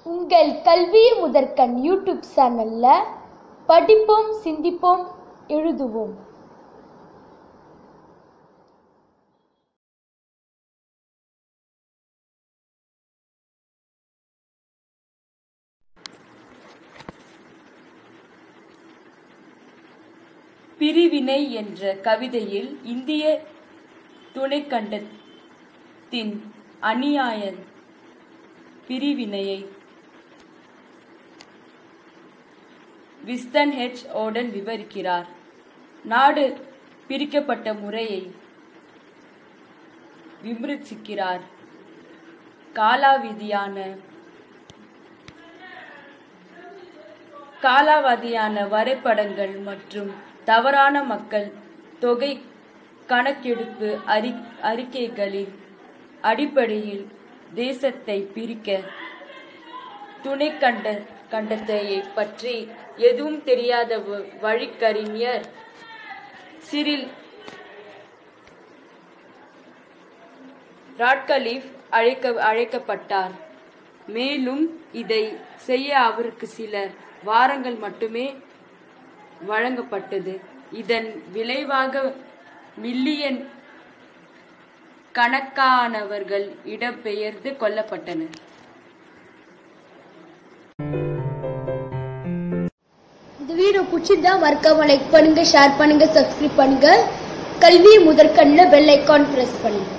உங்கள் கல்வி முதற்கண் யூடியூப் சேனல்ல படிப்போம் சிந்திப்போம் எழுதுவோம் பிரிவினை என்ற கவிதையில் இந்திய துணைக்கண்டத்தின் அநியாய பிரிவினையை விஸ்டன் ஹெச் ஓடன் விவரிக்கிறார் நாடு பிரிக்கப்பட்ட முறையை விமர்சிக்கிறார் காலாவிதியான காலாவதியான வரைபடங்கள் மற்றும் தவறான மக்கள் தொகை கணக்கெடுப்பு அறி அறிக்கைகளின் அடிப்படையில் தேசத்தை பிரிக்க துணை கண்ட கண்டத்தை பற்றி எதுவும் தெரியாத வ- வழிக்கறிஞர் சிறில் ராட்கலீஃப் அழைக்க அழைக்கப்பட்டார் மேலும் இதை செய்ய அவருக்கு சில வாரங்கள் மட்டுமே வழங்கப்பட்டது இதன் விளைவாக மில்லியன் கணக்கானவர்கள் இடம்பெயர்ந்து கொல்லப்பட்டனர் இந்த வீடியோ பிடிச்சிருந்தா மறக்காம லைக் பண்ணுங்க ஷேர் பண்ணுங்க சப்ஸ்கிரைப் பண்ணுங்க கல்வி முதற்கண்ணில் பெல் ஐக்கான் பிரஸ் பண்ணுங்க